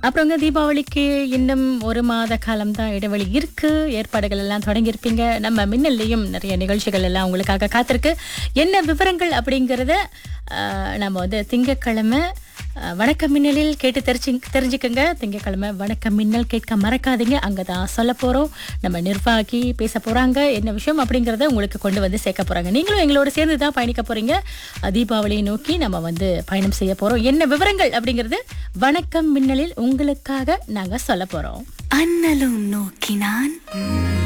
அப்புறங்க தீபாவளிக்கு இன்னும் ஒரு மாத காலம் தான் இடைவெளி இருக்கு ஏற்பாடுகள் எல்லாம் தொடங்கியிருப்பீங்க நம்ம மின்னல்லையும் நிறைய நிகழ்ச்சிகள் எல்லாம் உங்களுக்காக காத்திருக்கு என்ன விவரங்கள் அப்படிங்கிறத ஆஹ், நம்ம வந்து திங்கட்கிழமை ஆஹ், வணக்கம் மின்னலில் கேட்டு தெரிஞ்சு தெரிஞ்சுக்கங்க திங்கட்கிழமை வணக்கம் மின்னல் கேட்க மறக்காதீங்க அங்கே தான் சொல்ல போகிறோம் நம்ம நிர்வாகி பேச போகிறாங்க என்ன விஷயம் அப்படிங்கிறத உங்களுக்கு கொண்டு வந்து சேர்க்க போகிறாங்க நீங்களும் எங்களோட சேர்ந்து தான் பயணிக்க போகிறீங்க தீபாவளியை நோக்கி நம்ம வந்து பயணம் செய்ய போகிறோம் என்ன விவரங்கள் அப்படிங்கிறது வணக்கம் மின்னலில் உங்களுக்காக நாங்கள் சொல்ல போகிறோம் அண்ணலும் நோக்கினான்